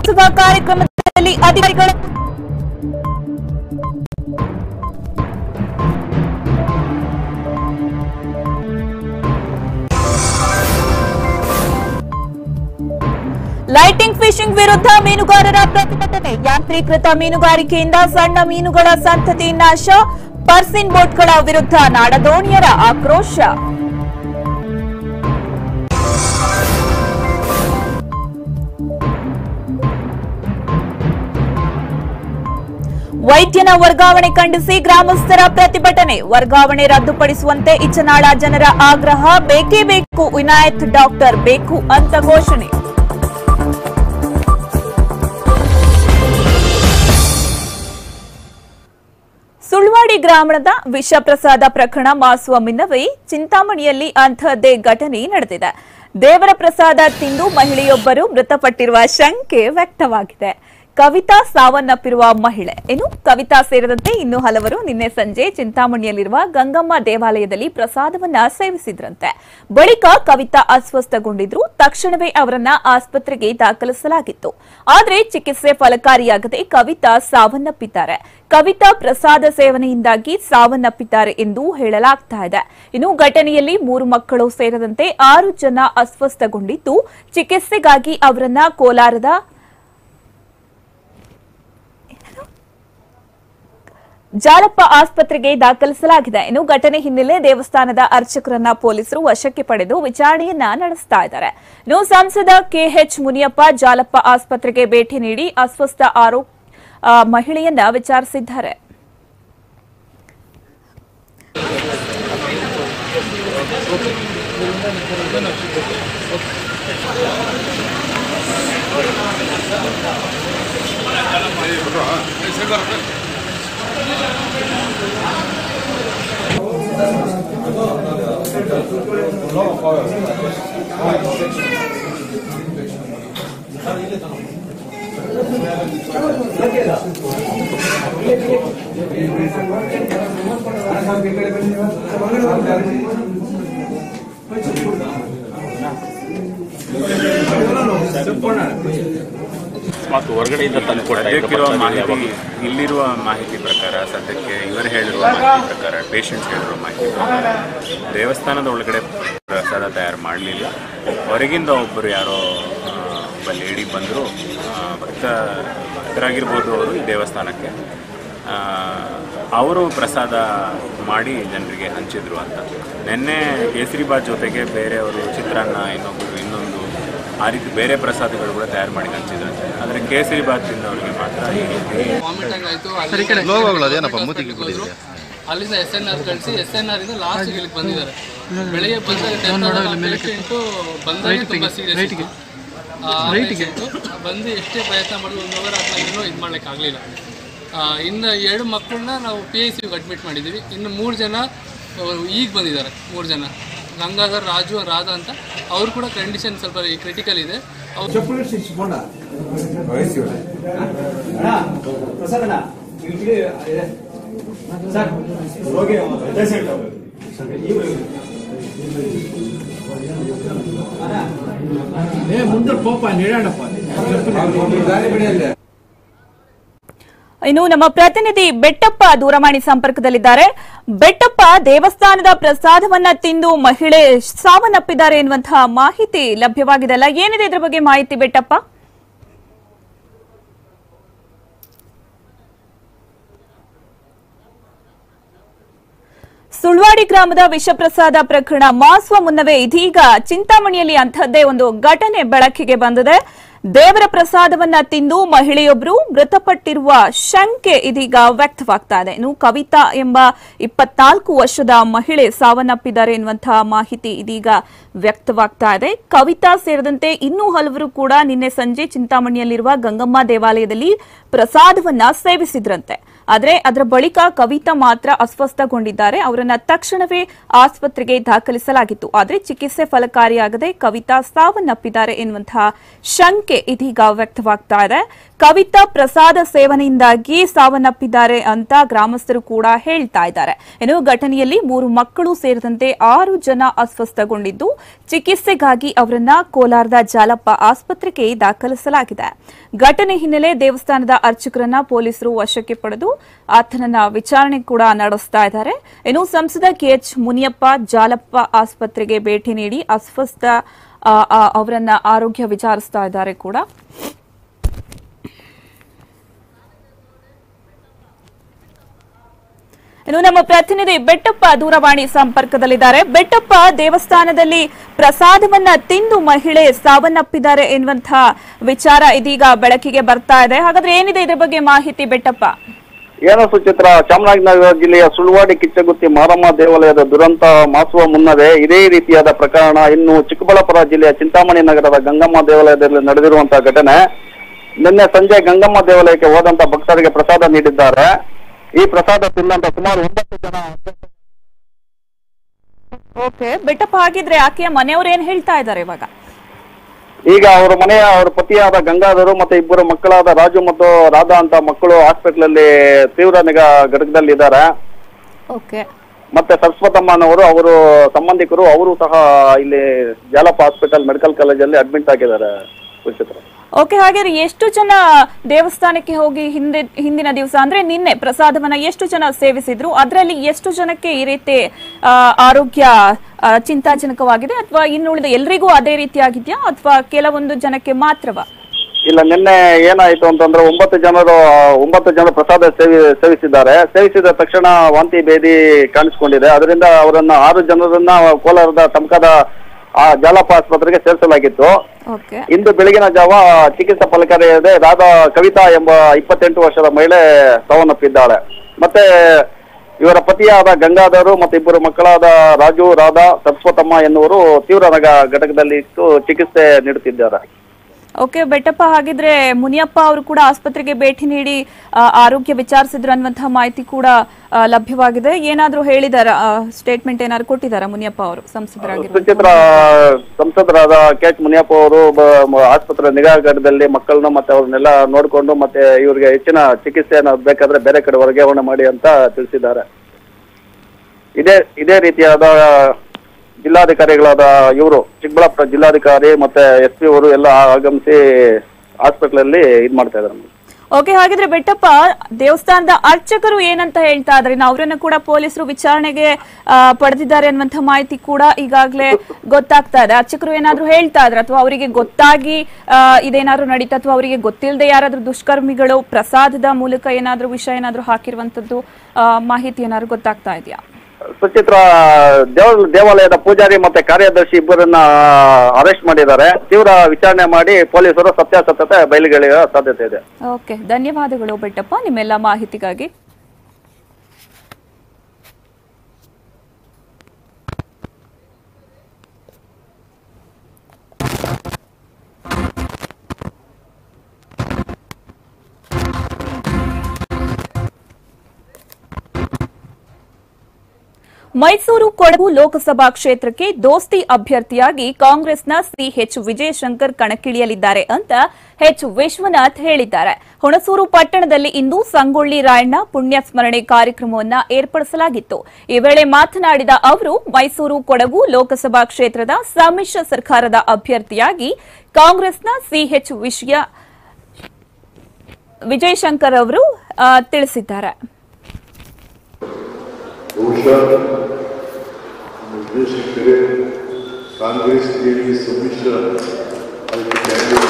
ವಾರ್ಷಿಕೋತ್ಸವ ಕಾರ್ಯಕ್ರಮದಲ್ಲಿ ಅಧಿಕಾರಿಗಳ ಲೈಟಿಂಗ್ ಫಿಶಿಂಗ್ ವಿರುದ್ಧ ಮೀನುಗಾರರ ಪ್ರತಿಭಟನೆ ಯಾಂತ್ರೀಕೃತ ಮೀನುಗಾರಿಕೆಯಿಂದ ಸಣ್ಣ ಮೀನುಗಳ ಸಂತತಿ ನಾಶ ಪರ್ಸಿನ್ ಬೋಟ್ಗಳ ವಿರುದ್ಧ ನಾಡದೋಣಿಯರ ಆಕ್ರೋಶ ವೈದ್ಯನ ವರ್ಗಾವಣೆ ಖಂಡಿಸಿ ಗ್ರಾಮಸ್ಥರ ಪ್ರತಿಭಟನೆ ವರ್ಗಾವಣೆ ರದ್ದುಪಡಿಸುವಂತೆ ಇಚ್ಚನಾಳ ಜನರ ಆಗ್ರಹ ಬೇಕೇ ಬೇಕು ವಿನಾಯತ್ ಡಾಕ್ಟರ್ ಬೇಕು ಅಂತ ಘೋಷಣೆ ಸುಳ್ವಾಡಿ ಗ್ರಾಮದ ವಿಷಪ್ರಸಾದ ಪ್ರಕರಣ ಮಾಸುವ ಮುನ್ನವೇ ಚಿಂತಾಮಣಿಯಲ್ಲಿ ಅಂತಹದ್ದೇ ಘಟನೆ ನಡೆದಿದೆ ದೇವರ ಪ್ರಸಾದ ತಿಂದು ಮಹಿಳೆಯೊಬ್ಬರು ಮೃತಪಟ್ಟಿರುವ ಶಂಕೆ ವ್ಯಕ್ತವಾಗಿದೆ ಕವಿತಾ ಸಾವನ್ನಪ್ಪಿರುವ ಮಹಿಳೆ ಇನ್ನು ಕವಿತಾ ಸೇರಿದಂತೆ ಇನ್ನು ಹಲವರು ನಿನ್ನೆ ಸಂಜೆ ಚಿಂತಾಮಣಿಯಲ್ಲಿರುವ ಗಂಗಮ್ಮ ದೇವಾಲಯದಲ್ಲಿ ಪ್ರಸಾದವನ್ನ ಸೇವಿಸಿದ್ರಂತೆ ಬಳಿಕ ಕವಿತಾ ಅಸ್ವಸ್ಥಗೊಂಡಿದ್ರು ತಕ್ಷಣವೇ ಅವರನ್ನ ಆಸ್ಪತ್ರೆಗೆ ದಾಖಲಿಸಲಾಗಿತ್ತು ಆದರೆ ಚಿಕಿತ್ಸೆ ಫಲಕಾರಿಯಾಗದೆ ಕವಿತಾ ಸಾವನ್ನಪ್ಪಿದ್ದಾರೆ ಕವಿತಾ ಪ್ರಸಾದ ಸೇವನೆಯಿಂದಾಗಿ ಸಾವನ್ನಪ್ಪಿದ್ದಾರೆ ಎಂದು ಹೇಳಲಾಗ್ತಾ ಇದೆ ಇನ್ನು ಘಟನೆಯಲ್ಲಿ ಮೂರು ಮಕ್ಕಳು ಸೇರಿದಂತೆ ಆರು ಜನ ಅಸ್ವಸ್ಥಗೊಂಡಿದ್ದು ಚಿಕಿತ್ಸೆಗಾಗಿ ಅವರನ್ನ ಕೋಲಾರದ ಜಾಲಪ್ಪ ಆಸ್ಪತ್ರೆಗೆ ದಾಖಲಿಸಲಾಗಿದೆ ಇನ್ನು ಘಟನೆ ಹಿನ್ನೆಲೆ ದೇವಸ್ಥಾನದ ಅರ್ಚಕರನ್ನ ಪೊಲೀಸರು ವಶಕ್ಕೆ ಪಡೆದು ವಿಚಾರಣೆಯನ್ನ ನಡೆಸ್ತಾ ಇದ್ದಾರೆ ಇನ್ನು ಸಂಸದ ಕೆಎಚ್ ಮುನಿಯಪ್ಪ ಜಾಲಪ್ಪ ಆಸ್ಪತ್ರೆಗೆ ಭೇಟಿ ನೀಡಿ ಅಸ್ವಸ್ಥ ಆರೋ ಆ, ಮಹಿಳೆಯನ್ನ ವಿಚಾರಿಸಿದ್ದಾರೆ ಮತ್ತು ಹೊರಗಡೆಯಿಂದ ತಂದು ಸದ್ಯಕ್ಕಿರುವ ಮಾಹಿತಿ ಇಲ್ಲಿರುವ ಮಾಹಿತಿ ಪ್ರಕಾರ ಸದ್ಯಕ್ಕೆ ಇವರು ಹೇಳಿರುವ ಮಾಹಿತಿ ಪ್ರಕಾರ ಪೇಷಂಟ್ಸ್ ಹೇಳಿರುವ ಮಾಹಿತಿ ಪ್ರಕಾರ ದೇವಸ್ಥಾನದ ಒಳಗಡೆ ಪ್ರಸಾದ ತಯಾರು ಮಾಡಲಿಲ್ಲ ಹೊರಗಿಂದ ಒಬ್ಬರು ಯಾರೋ ಆ, ಒಬ್ಬ ಲೇಡಿ ಬಂದರು ಭಕ್ತ ಭಕ್ತರಾಗಿರ್ಬೋದು ಅವರು ಈ ದೇವಸ್ಥಾನಕ್ಕೆ ಆ, ಅವರು ಪ್ರಸಾದ ಮಾಡಿ ಜನರಿಗೆ ಹಂಚಿದ್ರು ಅಂತ ನಿನ್ನೆ ಕೇಸರಿಬಾತ್ ಜೊತೆಗೆ ಬೇರೆಯವರು ಚಿತ್ರಾನ್ನ ಇನ್ನೊಬ್ಬರು ಇನ್ನೊಂದು ಆ ರೀತಿ ಬೇರೆ ಪ್ರಸಾದಗಳು ಕೂಡ ತಯಾರು ಮಾಡಿ ಹಂಚಿದ್ರಂತೆ ಆದರೆ ಕೇಸರಿ ಬಾತ್ ತಿಂದವರಿಗೆ ಮಾತ್ರ ಈ ರೀತಿ ವಾಮಿಟ್ ಆಗಾಯ್ತು ಅಲ್ಲಿಂದ ಹೋದ್ರು. ಅಲ್ಲಿಂದ ಎಸ್ ಎನ್ ಆರ್ ಕಳಿಸಿ ಎಸ್ ಎನ್ ಆರ್ ಇಂದ ಲಾಸ್ಟ್ ಇಲ್ಲಿಗೆ ಬಂದಿದ್ದಾರೆ ಬೆಳಿಗ್ಗೆ ಬಂದಾಗ ಪೇಷಂಟು ಬಂದಾಗ ತುಂಬ ಸೀರಿಯಸ್ ಬಂದು ಎಷ್ಟೇ ಪ್ರಯತ್ನ ಮಾಡಿದ್ರು ಒಂದು ಅವರ್ ಆದ್ಮೇಲೆ ಇದು ಮಾಡ್ಲಿಕ್ಕೆ ಆಗಲಿಲ್ಲ ಇನ್ನು ಎರಡು ಮಕ್ಕಳನ್ನ ನಾವು ಪಿ ಐ ಸಿಗೆ ಅಡ್ಮಿಟ್ ಮಾಡಿದ್ದೀವಿ ಇನ್ನು ಮೂರು ಜನ ಅವರು ಈಗ ಬಂದಿದ್ದಾರೆ ಮೂರು ಜನ ಗಂಗಾಧರ್ ರಾಜು ರಾಧಾ ಅಂತ ಅವ್ರು ಕೂಡ ಕಂಡೀಷನ್ ಸ್ವಲ್ಪ ಕ್ರಿಟಿಕಲ್ ಇದೆ ಅವ್ರು ಇನ್ನು ನಮ್ಮ ಪ್ರತಿನಿಧಿ ಬೆಟ್ಟಪ್ಪ ದೂರವಾಣಿ ಸಂಪರ್ಕದಲ್ಲಿದ್ದಾರೆ ಬೆಟ್ಟಪ್ಪ ದೇವಸ್ಥಾನದ ಪ್ರಸಾದವನ್ನ ತಿಂದು ಮಹಿಳೆ ಸಾವನ್ನಪ್ಪಿದ್ದಾರೆ ಎನ್ನುವಂತಹ ಮಾಹಿತಿ ಲಭ್ಯವಾಗಿದೆ ಅಲ್ಲ ಏನಿದೆ ಇದ್ರ ಬಗ್ಗೆ ಮಾಹಿತಿ ಬೆಟ್ಟಪ್ಪ ಸುಳ್ವಾಡಿ ಗ್ರಾಮದ ವಿಷಪ್ರಸಾದ ಪ್ರಕರಣ ಮಾಸುವ ಮುನ್ನವೇ ಇದೀಗ ಚಿಂತಾಮಣಿಯಲ್ಲಿ ಅಂತಹದ್ದೇ ಒಂದು ಘಟನೆ ಬೆಳಕಿಗೆ ಬಂದಿದೆ ದೇವರ ಪ್ರಸಾದವನ್ನ ತಿಂದು ಮಹಿಳೆಯೊಬ್ಬರು ಮೃತಪಟ್ಟಿರುವ ಶಂಕೆ ಇದೀಗ ವ್ಯಕ್ತವಾಗ್ತಾ ಇದೆ ಇನ್ನು ಕವಿತಾ ಎಂಬ ಇಪ್ಪತ್ನಾಲ್ಕು ವರ್ಷದ ಮಹಿಳೆ ಸಾವನ್ನಪ್ಪಿದ್ದಾರೆ ಎನ್ನುವಂತಹ ಮಾಹಿತಿ ಇದೀಗ ವ್ಯಕ್ತವಾಗ್ತಾ ಇದೆ ಕವಿತಾ ಸೇರಿದಂತೆ ಇನ್ನೂ ಹಲವರು ಕೂಡ ನಿನ್ನೆ ಸಂಜೆ ಚಿಂತಾಮಣಿಯಲ್ಲಿರುವ ಗಂಗಮ್ಮ ದೇವಾಲಯದಲ್ಲಿ ಪ್ರಸಾದವನ್ನ ಸೇವಿಸಿದ್ರಂತೆ ಆದರೆ ಅದರ ಬಳಿಕ ಕವಿತಾ ಮಾತ್ರ ಅಸ್ವಸ್ಥಗೊಂಡಿದ್ದಾರೆ ಅವರನ್ನ ತಕ್ಷಣವೇ ಆಸ್ಪತ್ರೆಗೆ ದಾಖಲಿಸಲಾಗಿತ್ತು ಆದರೆ ಚಿಕಿತ್ಸೆ ಫಲಕಾರಿಯಾಗದೆ ಕವಿತಾ ಸಾವನ್ನಪ್ಪಿದ್ದಾರೆ ಎನ್ನುವಂತಹ ಶಂಕೆ ಇದೀಗ ವ್ಯಕ್ತವಾಗ್ತಾ ಇದೆ ಕವಿತಾ ಪ್ರಸಾದ ಸೇವನೆಯಿಂದಾಗಿ ಸಾವನ್ನಪ್ಪಿದ್ದಾರೆ ಅಂತ ಗ್ರಾಮಸ್ಥರು ಕೂಡ ಹೇಳ್ತಾ ಇದ್ದಾರೆ ಇನ್ನು ಘಟನೆಯಲ್ಲಿ ಮೂರು ಮಕ್ಕಳು ಸೇರಿದಂತೆ ಆರು ಜನ ಅಸ್ವಸ್ಥಗೊಂಡಿದ್ದು ಚಿಕಿತ್ಸೆಗಾಗಿ ಅವರನ್ನ ಕೋಲಾರದ ಜಾಲಪ್ಪ ಆಸ್ಪತ್ರೆಗೆ ದಾಖಲಿಸಲಾಗಿದೆ ಘಟನೆ ಹಿನ್ನೆಲೆ ದೇವಸ್ಥಾನದ ಅರ್ಚಕರನ್ನ ಪೊಲೀಸರು ವಶಕ್ಕೆ ಪಡೆದು ಆತನನ್ನ ವಿಚಾರಣೆ ಕೂಡ ನಡೆಸ್ತಾ ಇದ್ದಾರೆ ಇನ್ನು ಸಂಸದ ಕೆಎಚ್ ಮುನಿಯಪ್ಪ ಜಾಲಪ್ಪ ಆಸ್ಪತ್ರೆಗೆ ಭೇಟಿ ನೀಡಿ ಅಸ್ವಸ್ಥ ಆ, ಆ, ಅವರನ್ನ ಆರೋಗ್ಯ ವಿಚಾರಿಸ್ತಾ ಇದ್ದಾರೆ ಕೂಡ ಇನ್ನು ನಮ್ಮ ಪ್ರತಿನಿಧಿ ಬೆಟ್ಟಪ್ಪ ದೂರವಾಣಿ ಸಂಪರ್ಕದಲ್ಲಿದ್ದಾರೆ ಬೆಟ್ಟಪ್ಪ ದೇವಸ್ಥಾನದಲ್ಲಿ ಪ್ರಸಾದವನ್ನ ತಿಂದು ಮಹಿಳೆ ಸಾವನ್ನಪ್ಪಿದ್ದಾರೆ ಎನ್ನುವಂತಹ ವಿಚಾರ ಇದೀಗ ಬೆಳಕಿಗೆ ಬರ್ತಾ ಇದೆ ಹಾಗಾದ್ರೆ ಏನಿದೆ ಇದ್ರ ಬಗ್ಗೆ ಮಾಹಿತಿ ಬೆಟ್ಟಪ್ಪ ಏನೋ ಸುಚಿತ್ರ ಚಾಮರಾಜನಗರ ಜಿಲ್ಲೆಯ ಸುಳ್ವಾಡಿ ಕಿಚ್ಚಗುತ್ತಿ ಮಾರಮ್ಮ ದೇವಾಲಯದ ದುರಂತ ಮಾಸುವ ಮುನ್ನವೇ ಇದೇ ರೀತಿಯಾದ ಪ್ರಕರಣ ಇನ್ನು ಚಿಕ್ಕಬಳ್ಳಾಪುರ ಜಿಲ್ಲೆಯ ಚಿಂತಾಮಣಿ ನಗರದ ಗಂಗಮ್ಮ ದೇವಾಲಯದಲ್ಲಿ ನಡೆದಿರುವಂತಹ ಘಟನೆ ನಿನ್ನೆ ಸಂಜೆ ಗಂಗಮ್ಮ ದೇವಾಲಯಕ್ಕೆ ಹೋದಂತ ಭಕ್ತರಿಗೆ ಪ್ರಸಾದ ನೀಡಿದ್ದಾರೆ ಈ ಪ್ರಸಾದ ತಿನ್ನಂತ ಸುಮಾರು ಒಂಬತ್ತು ಜನ ಓಕೆ ಬೆಟ್ಟಪ್ಪ ಹಾಗಿದ್ರೆ ಆಕೆಯ ಮನೆಯವರು ಏನ್ ಹೇಳ್ತಾ ಇದ್ದಾರೆ ಇವಾಗ ಈಗ ಅವರ ಮನೆಯ ಅವರ ಪತಿಯಾದ ಗಂಗಾಧರು ಮತ್ತೆ ಇಬ್ಬರು ಮಕ್ಕಳಾದ ರಾಜು ಮತ್ತು ರಾಧಾ ಅಂತ ಮಕ್ಕಳು ಹಾಸ್ಪಿಟಲ್ ಅಲ್ಲಿ ತೀವ್ರ ನಿಗಾ ಘಟಕದಲ್ಲಿ ಇದ್ದಾರೆ ಓಕೆ ಮತ್ತೆ ಸರಸ್ವತಮ್ಮನವರು ಅವರು ಸಂಬಂಧಿಕರು ಅವರು ಸಹ ಇಲ್ಲಿ ಜಾಲಪ್ಪ ಹಾಸ್ಪಿಟಲ್ ಮೆಡಿಕಲ್ ಕಾಲೇಜಲ್ಲಿ ಅಡ್ಮಿಟ್ ಆಗಿದ್ದಾರೆ ಸುಚಿತ್ರ ಓಕೆ ಹಾಗಾದ್ರೆ ಎಷ್ಟು ಜನ ದೇವಸ್ಥಾನಕ್ಕೆ ಹೋಗಿ ಹಿಂದೆ ಹಿಂದಿನ ದಿವಸ ಅಂದ್ರೆ ನಿನ್ನೆ ಪ್ರಸಾದವನ್ನ ಎಷ್ಟು ಜನ ಸೇವಿಸಿದ್ರು ಅದರಲ್ಲಿ ಎಷ್ಟು ಜನಕ್ಕೆ ಈ ರೀತಿ ಆ, ಆರೋಗ್ಯ ಆ, ಚಿಂತಾಜನಕವಾಗಿದೆ ಅಥವಾ ಇನ್ನುಳಿದ ಎಲ್ರಿಗೂ ಅದೇ ರೀತಿಯಾಗಿದ್ಯಾ ಅಥವಾ ಕೆಲವೊಂದು ಜನಕ್ಕೆ ಮಾತ್ರವಾ ಇಲ್ಲ ನಿನ್ನೆ ಏನಾಯ್ತು ಅಂತಂದ್ರೆ ಒಂಬತ್ತು ಜನರು ಒಂಬತ್ತು ಜನ ಪ್ರಸಾದ ಸೇವಿ ಸೇವಿಸಿದ್ದಾರೆ ಸೇವಿಸಿದ ತಕ್ಷಣ ವಾಂತಿ ಭೇದಿ ಕಾಣಿಸ್ಕೊಂಡಿದೆ ಅದರಿಂದ ಅವರನ್ನ ಆರು ಜನರನ್ನ ಕೋಲಾರದ ತಮಕದ ಆ ಜಾಲಪ್ಪ ಆಸ್ಪತ್ರೆಗೆ ಸೇರಿಸಲಾಗಿತ್ತು ಓಕೆ ಇಂದು ಬೆಳಗಿನ ಜಾವ ಚಿಕಿತ್ಸಾ ಫಲಕಾರಿಯಾದ ರಾಧಾ ಕವಿತಾ ಎಂಬ ಇಪ್ಪತ್ತೆಂಟು ವರ್ಷದ ಮಹಿಳೆ ಸಾವನ್ನಪ್ಪಿದ್ದಾಳೆ ಮತ್ತೆ ಇವರ ಪತಿಯಾದ ಗಂಗಾಧರು ಮತ್ತು ಇಬ್ಬರು ಮಕ್ಕಳಾದ ರಾಜು ರಾಧಾ ಸರಸ್ವತಮ್ಮ ಎನ್ನುವರು ತೀವ್ರ ನಗ ಘಟಕದಲ್ಲಿ ಇಟ್ಟು ಚಿಕಿತ್ಸೆ ನೀಡುತ್ತಿದ್ದಾರೆ ಓಕೆ ಬೆಟ್ಟಪ್ಪ ಹಾಗಿದ್ರೆ ಮುನಿಯಪ್ಪ ಅವರು ಕೂಡ ಆಸ್ಪತ್ರೆಗೆ ಭೇಟಿ ನೀಡಿ ಆ, ಆರೋಗ್ಯ ವಿಚಾರಿಸಿದ್ರು ಅನ್ನುವಂತಹ ಮಾಹಿತಿ ಕೂಡ ಆ, ಲಭ್ಯವಾಗಿದೆ ಏನಾದ್ರೂ ಹೇಳಿದಾರ ಸ್ಟೇಟ್ಮೆಂಟ್ ಏನಾದ್ರು ಕೊಟ್ಟಿದಾರ ಮುನಿಯಪ್ಪ ಅವರು ಸಂಸದರಾಗಿರುವ ಸುಚಿತ್ರ ಸಂಸದರಾದ ಕೆ ಎಚ್ ಮುನಿಯಪ್ಪ ಅವರು ಬ- ಮ- ಆಸ್ಪತ್ರೆ ನಿಗಾ ಘಟಕದಲ್ಲಿ ಮಕ್ಕಳನ್ನ ಮತ್ತೆ ಅವ್ರನ್ನೆಲ್ಲ ನೋಡಿಕೊಂಡು ಮತ್ತೆ ಇವರಿಗೆ ಹೆಚ್ಚಿನ ಚಿಕಿತ್ಸೆಯನ್ನು ಬೇಕಾದ್ರೆ ಬೇರೆ ಕಡೆ ವರ್ಗಾವಣೆ ಮಾಡಿ ಅಂತ ತಿಳಿಸಿದ್ದಾರೆ ಇದೇ ಇದೇ ರೀತಿಯಾದ ಜಿಲ್ಲಾಧಿಕಾರಿಗಳಾದ ಇವರು ಚಿಕ್ಕಬಳ್ಳಾಪುರ ಜಿಲ್ಲಾಧಿಕಾರಿ ಮತ್ತೆ ಎಸ್ ಪಿ ಅವರು ಎಲ್ಲ ಆಗಮಿಸಿ ಹಾಸ್ಪಿಟಲ್ ಅಲ್ಲಿ ಇದ್ ಮಾಡ್ತಾ ಇದ್ದಾರೆ ಓಕೆ ಹಾಗಿದ್ರೆ ಬೆಟ್ಟಪ್ಪ ದೇವಸ್ಥಾನದ ಅರ್ಚಕರು ಏನಂತ ಹೇಳ್ತಾ ಇದ್ರೆ ಇನ್ನು ಅವರನ್ನ ಕೂಡ ಪೊಲೀಸರು ವಿಚಾರಣೆಗೆ ಆ, ಪಡೆದಿದ್ದಾರೆ ಅನ್ನುವಂಥ ಮಾಹಿತಿ ಕೂಡ ಈಗಾಗಲೇ ಗೊತ್ತಾಗ್ತಾ ಇದೆ ಅರ್ಚಕರು ಏನಾದ್ರೂ ಹೇಳ್ತಾ ಇದ್ರೆ ಅಥವಾ ಅವರಿಗೆ ಗೊತ್ತಾಗಿ ಆ, ಇದೇನಾದ್ರೂ ನಡೀತಾ ಅಥವಾ ಅವರಿಗೆ ಗೊತ್ತಿಲ್ಲದೆ ಯಾರಾದ್ರೂ ದುಷ್ಕರ್ಮಿಗಳು ಪ್ರಸಾದದ ಮೂಲಕ ಏನಾದ್ರೂ ವಿಷಯ ಏನಾದ್ರೂ ಹಾಕಿರುವಂತದ್ದು ಆ, ಮಾಹಿತಿ ಏನಾದ್ರು ಗೊತ್ತಾಗ್ತಾ ಇದೆಯಾ ಸುಚಿತ್ರ ದೇವ ದೇವಾಲಯದ ಪೂಜಾರಿ ಮತ್ತೆ ಕಾರ್ಯದರ್ಶಿ ಇಬ್ಬರನ್ನ ಅರೆಸ್ಟ್ ಮಾಡಿದ್ದಾರೆ ತೀವ್ರ ವಿಚಾರಣೆ ಮಾಡಿ ಪೊಲೀಸರು ಸತ್ಯಾಸತ್ಯತೆ ಬಯಲಿಗೆಳೆಯುವ ಸಾಧ್ಯತೆ ಇದೆ ಓಕೆ ಧನ್ಯವಾದಗಳು ಬೆಟ್ಟಪ್ಪ ನಿಮ್ಮೆಲ್ಲ ಮಾಹಿತಿಗಾಗಿ ಮೈಸೂರು ಕೊಡಗು ಲೋಕಸಭಾ ಕ್ಷೇತ್ರಕ್ಕೆ ದೋಸ್ತಿ ಅಭ್ಯರ್ಥಿಯಾಗಿ ಕಾಂಗ್ರೆಸ್ನ ಸಿಎಚ್ ವಿಜಯಶಂಕರ್ ಕಣಕ್ಕಿಳಿಯಲಿದ್ದಾರೆ ಅಂತ ಎಚ್ ವಿಶ್ವನಾಥ್ ಹೇಳಿದ್ದಾರೆ ಹುಣಸೂರು ಪಟ್ಟಣದಲ್ಲಿ ಇಂದು ಸಂಗೊಳ್ಳಿ ರಾಯಣ್ಣ ಪುಣ್ಯ ಸ್ಮರಣೆ ಕಾರ್ಯಕ್ರಮವನ್ನ ಏರ್ಪಡಿಸಲಾಗಿತ್ತು ಈ ವೇಳೆ ಮಾತನಾಡಿದ ಅವರು ಮೈಸೂರು ಕೊಡಗು ಲೋಕಸಭಾ ಕ್ಷೇತ್ರದ ಸಮ್ಮಿಶ್ರ ಸರ್ಕಾರದ ಅಭ್ಯರ್ಥಿಯಾಗಿ ಕಾಂಗ್ರೆಸ್ನ ಸಿಎಚ್ ವಿಷಯ ವಿಜಯಶಂಕರ್ ಅವರು ಆ, ತಿಳಿಸಿದ್ದಾರೆ ಬಹುಶಃ ನಿರ್ದೇಶಕರೇ ಕಾಂಗ್ರೆಸ್ ಜೆಡಿಎಸ್ ಸಮ್ಮಿಶ್ರ ಅದಕ್ಕೆ ಕ್ಯಾಂಡಿಡೇಟ್